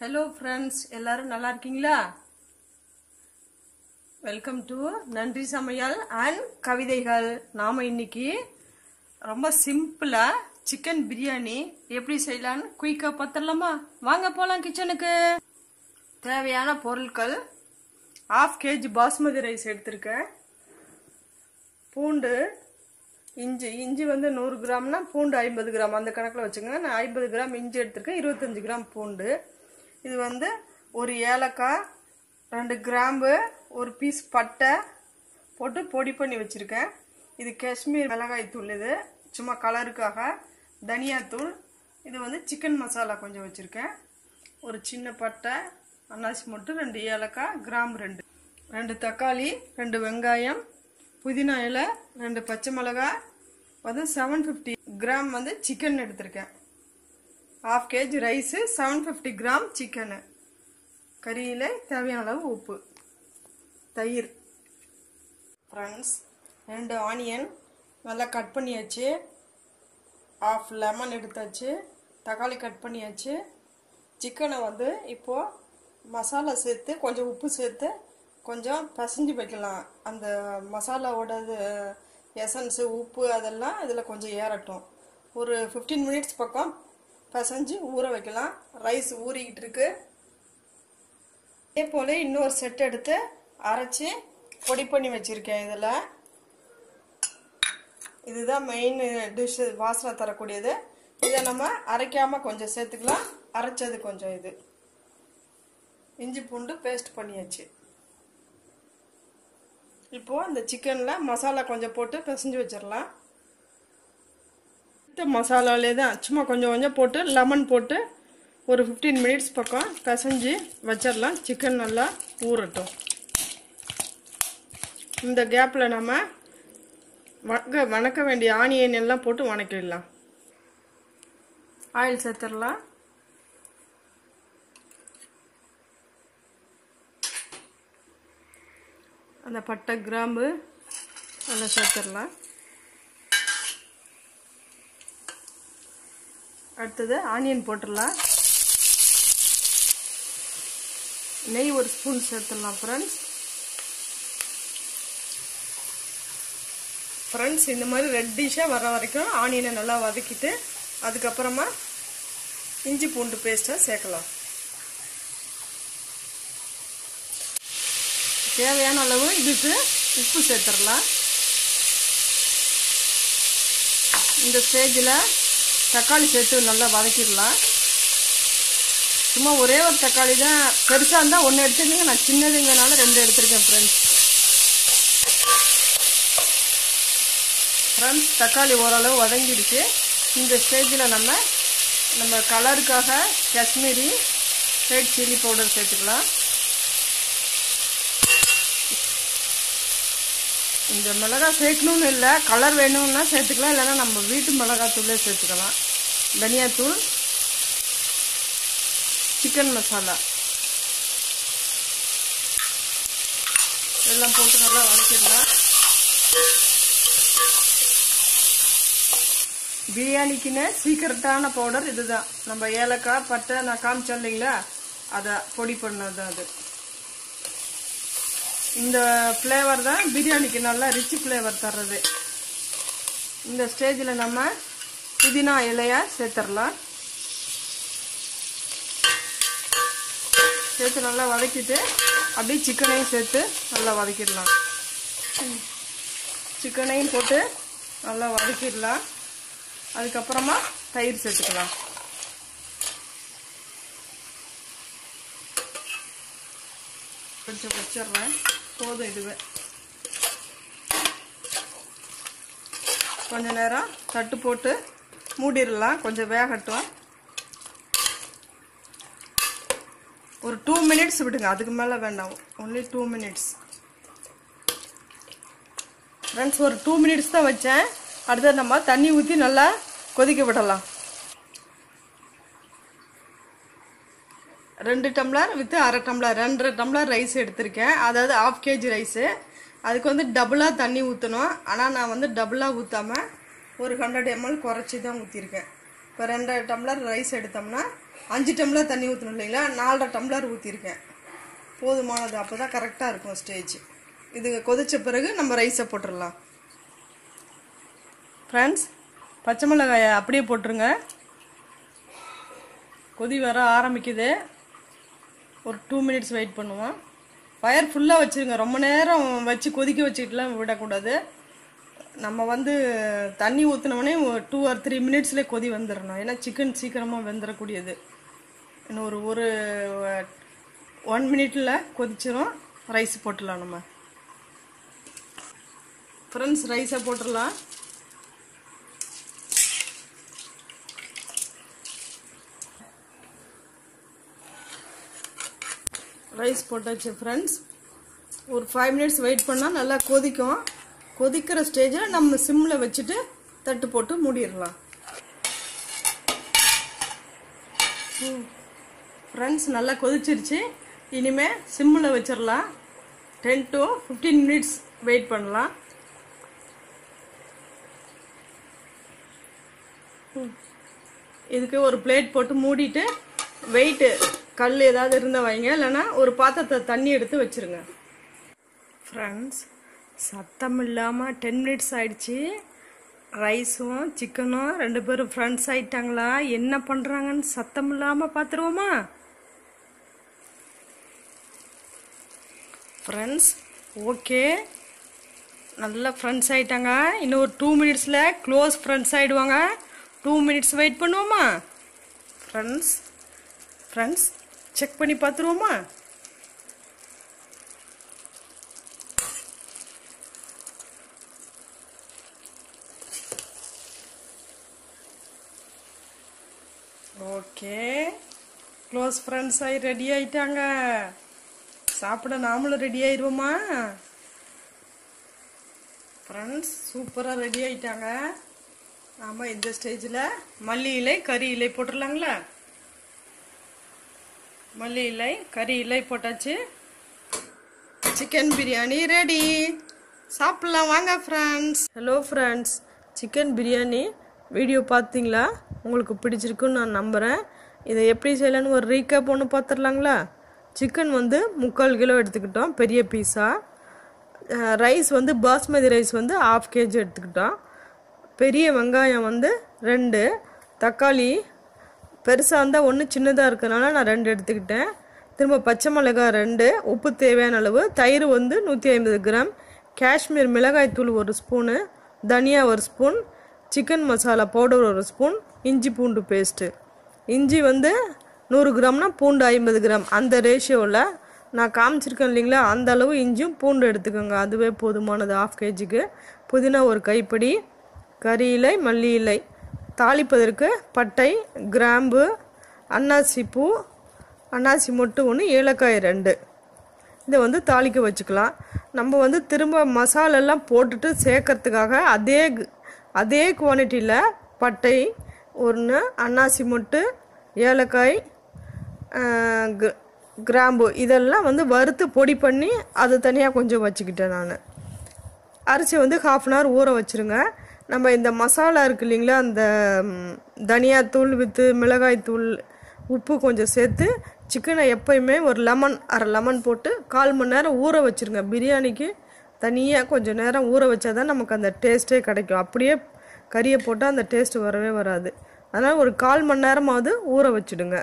hello friends எல்லாரும் நல்லா இருக்கீங்களா வெல்கம் டு நன்றி சமையல் அண்ட் கவிதைகள் நாம இன்னைக்கு ரொம்ப சிம்பிளா சிக்கன் பிரியாணி எப்படி செய்யலான்னு குயிக்கா பார்த்துடலாமா வாங்க போலாம் கிச்சனுக்கு தேவையான பொருட்கள் ஆஃப் கேஜி பாஸ்மதி ரைஸ் எடுத்திருக்கேன் பூண்டு இஞ்சி இஞ்சி வந்து நூறு கிராம்னா பூண்டு ஐம்பது கிராம் அந்த கணக்கில் வச்சுங்க நான் ஐம்பது கிராம் இஞ்சி எடுத்திருக்கேன் இருபத்தஞ்சி கிராம் பூண்டு இது வந்து ஒரு ஏலக்காய் ரெண்டு கிராம்பு ஒரு பீஸ் பட்டை போட்டு பொடி பண்ணி வச்சுருக்கேன் இது காஷ்மீர் மிளகாய் தூள் இது சும்மா கலருக்காக தனியாத்தூள் இது வந்து சிக்கன் மசாலா கொஞ்சம் வச்சுருக்கேன் ஒரு சின்ன பட்டை அன்னாசி மொட்டு ரெண்டு ஏலக்காய் கிராம்பு ரெண்டு ரெண்டு தக்காளி ரெண்டு வெங்காயம் புதினா இலை ரெண்டு பச்சை மிளகாய் வந்து செவன் ஃபிஃப்டி கிராம் வந்து சிக்கன் எடுத்திருக்கேன் half KG rice seven fifty gram chicken கறியில் தேவையான அளவு உப்பு தயிர் ஃப்ரெண்ட்ஸ் ரெண்டு ஆனியன் நல்லா கட் பண்ணியாச்சு ஆஃப் லெமன் எடுத்தாச்சு தக்காளி கட் பண்ணியாச்சு சிக்கனை வந்து இப்போது மசாலா சேர்த்து கொஞ்சம் உப்பு சேர்த்து கொஞ்சம் பசஞ்சு வைக்கலாம் அந்த மசாலாவோட எசன்ஸு உப்பு அதெல்லாம் இதில் கொஞ்சம் ஏறட்டும் ஒரு ஃபிஃப்டீன் மினிட்ஸ் பக்கம் பசஞ்சு ஊற வைக்கலாம் ரைஸ் ஊறிக்கிட்டு இருக்கு அதே போல் இன்னொரு செட் எடுத்து அரைச்சி பொடி பண்ணி வச்சுருக்கேன் இதில் இதுதான் மெயின் டிஷ் வாசனை தரக்கூடியது இதை நம்ம அரைக்காமல் கொஞ்சம் சேர்த்துக்கலாம் அரைச்சது கொஞ்சம் இது இஞ்சி பூண்டு பேஸ்ட் பண்ணியாச்சு இப்போது அந்த சிக்கனில் மசாலா கொஞ்சம் போட்டு பிசைஞ்சு வச்சிடலாம் இந்த மசாலாலே தான் சும்மா கொஞ்சம் கொஞ்சம் போட்டு லெமன் போட்டு ஒரு ஃபிஃப்டீன் மினிட்ஸ் பக்கம் பிசைஞ்சு வச்சிடலாம் சிக்கன் நல்லா ஊறட்டும் இந்த கேப்பில் நம்ம வணக்க வணக்க வேண்டிய ஆனியன் எல்லாம் போட்டு வணக்கிடலாம் ஆயில் சேர்த்துடலாம் அந்த பட்டை கிராம்பு நல்லா சேர்த்துடலாம் அடுத்தது ஆனியன் போட்டுடலாம் நெய் ஒரு ஸ்பூன் சேர்த்துடலாம் ஃப்ரெண்ட்ஸ் ஃப்ரெண்ட்ஸ் இந்த மாதிரி ரெட்டிஷாக வர வரைக்கும் ஆனியனை நல்லா வதக்கிட்டு அதுக்கப்புறமா இஞ்சி பூண்டு பேஸ்ட்டை சேர்க்கலாம் தேவையான அளவு இதுக்கு உப்பு சேர்த்துடலாம் இந்த ஸ்டேஜில் தக்காளி சேர்த்து நல்லா வதக்கிடலாம் சும்மா ஒரே ஒரு தக்காளி தான் பெருசாக இருந்தால் ஒன்று எடுத்துக்கங்க நான் சின்னதுங்கனால ரெண்டு எடுத்திருக்கேன் ஃப்ரெண்ட்ஸ் ஃப்ரெண்ட்ஸ் தக்காளி ஓரளவு வதங்கிடுச்சு இந்த ஸ்டேஜில் நம்ம நம்ம கலருக்காக காஷ்மீரி ரெட் சில்லி பவுடர் சேர்த்துக்கலாம் இந்த மிளகாய் சேர்க்கணும்னு இல்லை கலர் வேணும்னா சேர்த்துக்கலாம் இல்லைன்னா நம்ம வீட்டு மிளகாய் தூளே சேர்த்துக்கலாம் தனியாத்தூள் சிக்கன் மசாலா எல்லாம் போட்டு நல்லா வதக்கிடலாம் பிரியாணிக்குன்னு சீக்கிரட்டான பவுடர் இதுதான் நம்ம ஏலக்காய் பட்டை நான் காமிச்சேன் இல்லைங்களா அதை பொடி பண்ணது தான் அது இந்த ஃப்ளேவர் தான் பிரியாணிக்கு நல்லா ரிச் ஃப்ளேவர் தர்றது இந்த ஸ்டேஜில் நம்ம புதினா இலைய சேர்த்துடலாம் சேர்த்து நல்லா வதக்கிட்டு அப்படியே சிக்கனையும் சேர்த்து நல்லா வதக்கிடலாம் சிக்கனையும் போட்டு நல்லா வதக்கிடலாம் அதுக்கப்புறமா தயிர் சேர்த்துக்கலாம் கொஞ்சம் வச்சிடுறேன் போதும் இதுவே கொஞ்ச நேரம் தட்டு போட்டு மூடிடலாம் கொஞ்சம் வேகட்டும் ஒரு டூ மினிட்ஸ் விடுங்க அதுக்கு மேலே வேண்டாம் ஒன்லி டூ மினிட்ஸ் ஃப்ரெண்ட்ஸ் ஒரு டூ மினிட்ஸ் தான் வச்சேன் அடுத்தது நம்ம தண்ணி ஊற்றி நல்லா கொதிக்க விடலாம் ரெண்டு டம்ளர் வித்து அரை டம்ளர் ரெண்டரை டம்ளர் ரைஸ் எடுத்திருக்கேன் அதாவது ஆஃப் கேஜி ரைஸு அதுக்கு வந்து டபுளாக தண்ணி ஊற்றணும் ஆனால் நான் வந்து டபுளாக ஊற்றாமல் ஒரு ஹண்ட்ரட் எம்எல் குறைச்சி தான் ஊற்றிருக்கேன் இப்போ ரெண்டரை டம்ளர் ரைஸ் எடுத்தோம்னா அஞ்சு டம்ளர் தண்ணி ஊற்றணும் இல்லைங்களா நாலரை டம்ளர் ஊற்றிருக்கேன் போதுமானது அப்போ தான் கரெக்டாக இருக்கும் ஸ்டேஜ் இது கொதிச்ச பிறகு நம்ம ரைஸை போட்டுடலாம் ஃப்ரெண்ட்ஸ் பச்சை மிளகாயை அப்படியே போட்டுருங்க கொதி வர ஆரம்பிக்குது ஒரு டூ மினிட்ஸ் வெயிட் பண்ணுவோம் ஃபயர் ஃபுல்லாக வச்சுருங்க ரொம்ப நேரம் வச்சு கொதிக்க வச்சுக்கிட்டுலாம் விடக்கூடாது நம்ம வந்து தண்ணி ஊற்றினோடனே டூ ஆர் த்ரீ மினிட்ஸ்லேயே கொதி வந்துடணும் ஏன்னா சிக்கன் சீக்கிரமாக வெந்துடக்கூடியது இன்னும் ஒரு ஒரு ஒன் மினிட்டில் கொதிச்சிரும் ரைஸ் போட்டுடலாம் நம்ம ஃப்ரெண்ட்ஸ் ரைஸை போட்டுடலாம் ரைஸ் போட்டாச்சு ஃப்ரெண்ட்ஸ் ஒரு ஃபைவ் மினிட்ஸ் வெயிட் பண்ணால் நல்லா கொதிக்கும் கொதிக்கிற ஸ்டேஜில் நம்ம சிம்மில் வச்சுட்டு தட்டு போட்டு மூடிடலாம் ஃப்ரெண்ட்ஸ் நல்லா கொதிச்சிருச்சு இனிமே சிம்மில் வச்சிடலாம் ten to fifteen minutes wait பண்ணலாம் இதுக்கு ஒரு பிளேட் போட்டு மூடிட்டு வெயிட்டு கல் ஏதாவது இருந்தால் வைங்க இல்லைன்னா ஒரு பாத்திரத்தை தண்ணி எடுத்து வச்சிருங்க ஃப்ரெண்ட்ஸ் சத்தம் இல்லாமல் டென் மினிட்ஸ் ஆயிடுச்சு ரைஸும் சிக்கனும் ரெண்டு பேரும் ஃப்ரெண்ட்ஸ் ஆயிட்டாங்களா என்ன பண்ணுறாங்கன்னு சத்தம் இல்லாமல் பார்த்துருவோமா ஃப்ரெண்ட்ஸ் ஓகே நல்லா ஃப்ரெண்ட்ஸ் ஆயிட்டாங்க இன்னும் ஒரு டூ மினிட்ஸில் க்ளோஸ் ஃப்ரெண்ட்ஸ் ஆயிடுவாங்க டூ மினிட்ஸ் வெயிட் பண்ணுவோமா ஃப்ரெண்ட்ஸ் ஃப்ரெண்ட்ஸ் செக் பண்ணி பார்த்துருவோமா ஓகே க்ளோஸ் ஃப்ரெண்ட்ஸ் ஆகி ரெடி ஆயிட்டாங்க சாப்பிட நாமளும் ரெடி ஆயிடுவோமா ஃப்ரெண்ட்ஸ் சூப்பராக ரெடி ஆயிட்டாங்க ஆமாம் இந்த ஸ்டேஜில் மல்லி இலை கறி இலை போட்டுடலாங்களா மல்லி இலை கறி இலை போட்டாச்சு சிக்கன் பிரியாணி ரெடி சாப்பிட்லாம் வாங்க friends hello friends chicken biryani video பார்த்தீங்களா உங்களுக்கு பிடிச்சிருக்குன்னு நான் நம்புகிறேன் இதை எப்படி செய்யலான்னு ஒரு ரீகேப் ஒன்று பார்த்துடலாங்களா சிக்கன் வந்து முக்கால் கிலோ எடுத்துக்கிட்டோம் பெரிய பீஸாக ரைஸ் வந்து பாஸ்மதி ரைஸ் வந்து ஆஃப் கேஜி எடுத்துக்கிட்டோம் பெரிய வெங்காயம் வந்து ரெண்டு தக்காளி பெருசாக இருந்தால் ஒன்று சின்னதாக இருக்கிறனால நான் ரெண்டு எடுத்துக்கிட்டேன் திரும்ப பச்சை மிளகாய் ரெண்டு உப்பு தேவையான அளவு தயிர் வந்து நூற்றி ஐம்பது கிராம் காஷ்மீர் மிளகாய் தூள் ஒரு ஸ்பூனு தனியா ஒரு ஸ்பூன் சிக்கன் மசாலா பவுடர் ஒரு ஸ்பூன் இஞ்சி பூண்டு பேஸ்ட்டு இஞ்சி வந்து நூறு கிராம்னா பூண்டு ஐம்பது கிராம் அந்த ரேஷியோவில் நான் காமிச்சிருக்கேன் இல்லைங்களா அந்த அளவு இஞ்சியும் பூண்டு எடுத்துக்கோங்க அதுவே போதுமானது ஆஃப் கேஜிக்கு புதினா ஒரு கைப்பிடி கறி இலை மல்லி இலை தாளிப்பதற்கு பட்டை கிராம்பு அன்னாசி பூ அன்னாசி மொட்டு ஒன்று ஏலக்காய் ரெண்டு இதை வந்து தாளிக்க வச்சுக்கலாம் நம்ம வந்து திரும்ப மசாலெல்லாம் போட்டுட்டு சேர்க்கறதுக்காக அதே கு- அதே குவான்டிட்டியில் பட்டை ஒன்று அன்னாசி மொட்டு ஏலக்காய் ஆஹ், கிர- கிராம்பு இதெல்லாம் வந்து வறுத்து பொடி பண்ணி அது தனியாக கொஞ்சம் வச்சுக்கிட்டேன் நான் அரிசி வந்து ஹாஃப் அன் ஹவர் ஊற வச்சுருங்க நம்ம இந்த மசாலா இருக்கு இல்லைங்களா அந்த ம், தனியாத்தூள் வித்து மிளகாய்த்தூள் உப்பு கொஞ்சம் சேர்த்து சிக்கனை எப்பயுமே ஒரு லெமன் அரை லெமன் போட்டு கால் மணி நேரம் ஊற வச்சுருங்க பிரியாணிக்கு தனியாக கொஞ்சம் நேரம் ஊற வச்சா தான் நமக்கு அந்த டேஸ்ட்டே கிடைக்கும் அப்படியே கறியை போட்டால் அந்த டேஸ்ட் வரவே வராது அதனால் ஒரு கால் மணி நேரமாவது ஊற வச்சுடுங்க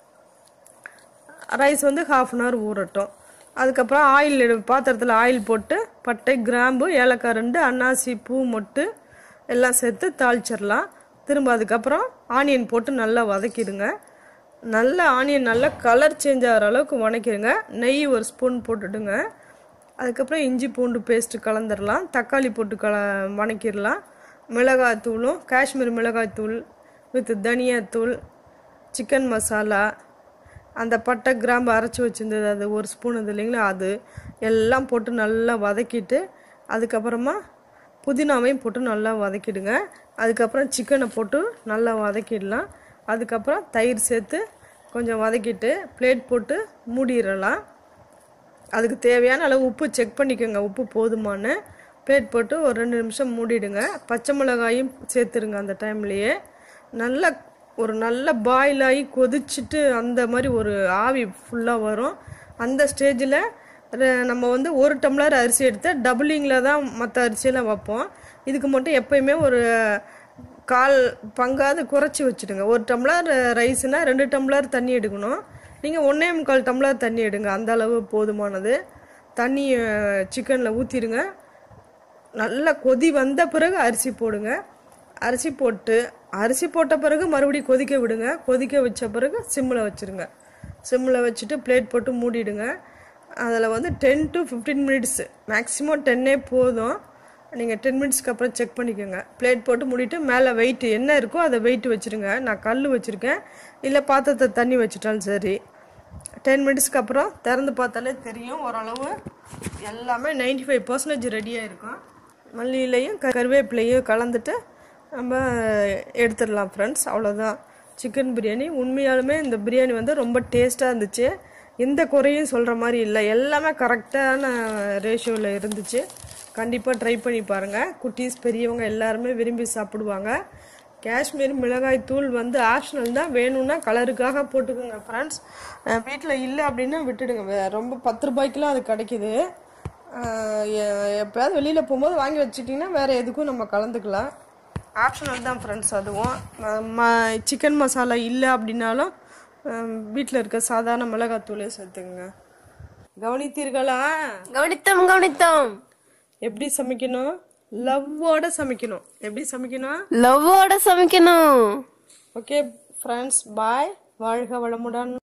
ரைஸ் வந்து ஹாஃப் அன் ஹவர் ஊறட்டும் அதுக்கப்புறம் ஆயில் எடு பாத்திரத்தில் ஆயில் போட்டு பட்டை கிராம்பு ஏலக்காய் ரெண்டு அன்னாசி பூ மொட்டு எல்லாம் சேர்த்து தாளிச்சிடலாம் திரும்ப அதுக்கப்புறம் ஆனியன் போட்டு நல்லா வதக்கிடுங்க நல்ல ஆனியன் நல்லா கலர் சேஞ்ச் ஆகிற அளவுக்கு வதக்கிடுங்க நெய் ஒரு ஸ்பூன் போட்டுடுங்க அதுக்கப்புறம் இஞ்சி பூண்டு பேஸ்ட்டு கலந்துடலாம் தக்காளி போட்டு கல வதக்கிடலாம் மிளகாய் தூளும் காஷ்மீர் மிளகாய் தூள் வித் தனியாத்தூள் சிக்கன் மசாலா அந்த பட்டை கிராம்பு அரைச்சி வச்சிருந்தது அது ஒரு ஸ்பூன் இது இல்லைங்களா அது எல்லாம் போட்டு நல்லா வதக்கிட்டு அதுக்கப்புறமா புதினாவையும் போட்டு நல்லா வதக்கிடுங்க அதுக்கப்புறம் சிக்கனை போட்டு நல்லா வதக்கிடலாம் அதுக்கப்புறம் தயிர் சேர்த்து கொஞ்சம் வதக்கிட்டு பிளேட் போட்டு மூடிடலாம் அதுக்கு தேவையான அளவு உப்பு செக் பண்ணிக்கோங்க உப்பு போதுமான்னு பிளேட் போட்டு ஒரு ரெண்டு நிமிஷம் மூடிடுங்க பச்சை மிளகாயும் சேர்த்துருங்க அந்த டைம்லேயே நல்லா ஒரு நல்ல பாயில் ஆகி கொதிச்சுட்டு அந்த மாதிரி ஒரு ஆவி ஃபுல்லாக வரும் அந்த ஸ்டேஜில் நம்ம வந்து ஒரு டம்ளர் அரிசி எடுத்து டபுளிங்கில் தான் மற்ற அரிசியெல்லாம் வைப்போம் இதுக்கு மட்டும் எப்பயுமே ஒரு கால் பங்காவது குறைச்சி வச்சுடுங்க ஒரு டம்ளர் ரைஸ்னால் ரெண்டு டம்ளர் தண்ணி எடுக்கணும் நீங்கள் ஒன்றே முக்கால் டம்ளர் தண்ணி எடுங்க அந்த அளவு போதுமானது தண்ணி சிக்கனில் ஊற்றிடுங்க நல்லா கொதி வந்த பிறகு அரிசி போடுங்க அரிசி போட்டு அரிசி போட்ட பிறகு மறுபடியும் கொதிக்க விடுங்க கொதிக்க வச்ச பிறகு சிம்மில் வச்சுருங்க சிம்மில் வச்சுட்டு பிளேட் போட்டு மூடிடுங்க அதில் வந்து ten to fifteen minutes maximum டென்னே போதும் நீங்கள் டென் மினிட்ஸ்க்கு அப்புறம் செக் பண்ணிக்கோங்க பிளேட் போட்டு மூடிட்டு மேலே வெயிட் என்ன இருக்கோ அதை வெயிட் வச்சுருங்க நான் கல் வச்சுருக்கேன் இல்லை பாத்திரத்தை தண்ணி வச்சுட்டாலும் சரி டென் மினிட்ஸ்க்கு அப்புறம் திறந்து பார்த்தாலே தெரியும் ஓரளவு எல்லாமே நைன்டி ஃபைவ் பர்சன்டேஜ் ரெடியாக இருக்கும் மல்லியிலையும் க கருவேப்பிலையும் கலந்துட்டு நம்ம எடுத்துடலாம் ஃப்ரெண்ட்ஸ் அவ்வளோதான் சிக்கன் பிரியாணி உண்மையாலுமே இந்த பிரியாணி வந்து ரொம்ப டேஸ்ட்டாக இருந்துச்சு எந்த குறையும் சொல்கிற மாதிரி இல்லை எல்லாமே கரெக்டான ரேஷியோவில் இருந்துச்சு கண்டிப்பாக ட்ரை பண்ணி பாருங்கள் குட்டீஸ் பெரியவங்க எல்லாருமே விரும்பி சாப்பிடுவாங்க காஷ்மீர் மிளகாய் தூள் வந்து ஆப்ஷனல் தான் வேணும்னா கலருக்காக போட்டுக்கோங்க ஃப்ரெண்ட்ஸ் வீட்டில் இல்லை அப்படின்னா விட்டுடுங்க வே- ரொம்ப பத்து ரூபாய்க்குலாம் அது கிடைக்குது அஹ் எ- எப்பயாவது வெளியில் போகும்போது வாங்கி வச்சுட்டிங்கன்னா வேறு எதுக்கும் நம்ம கலந்துக்கலாம் ஆப்ஷனல் தான் ஃப்ரெண்ட்ஸ் அதுவும் ம சிக்கன் மசாலா இல்லை அப்படின்னாலும் வீட்டில் இருக்க சாதாரண மிளகாத்தூளே சேர்த்துக்குங்க கவனித்தீர்களா கவனித்தோம் கவனித்தோம் எப்படி சமைக்கணும் லவ்வோட சமைக்கணும் எப்படி சமைக்கணும் லவ்வோட சமைக்கணும் ஓகே ஃப்ரெண்ட்ஸ் பாய் வாழ்க வளமுடன்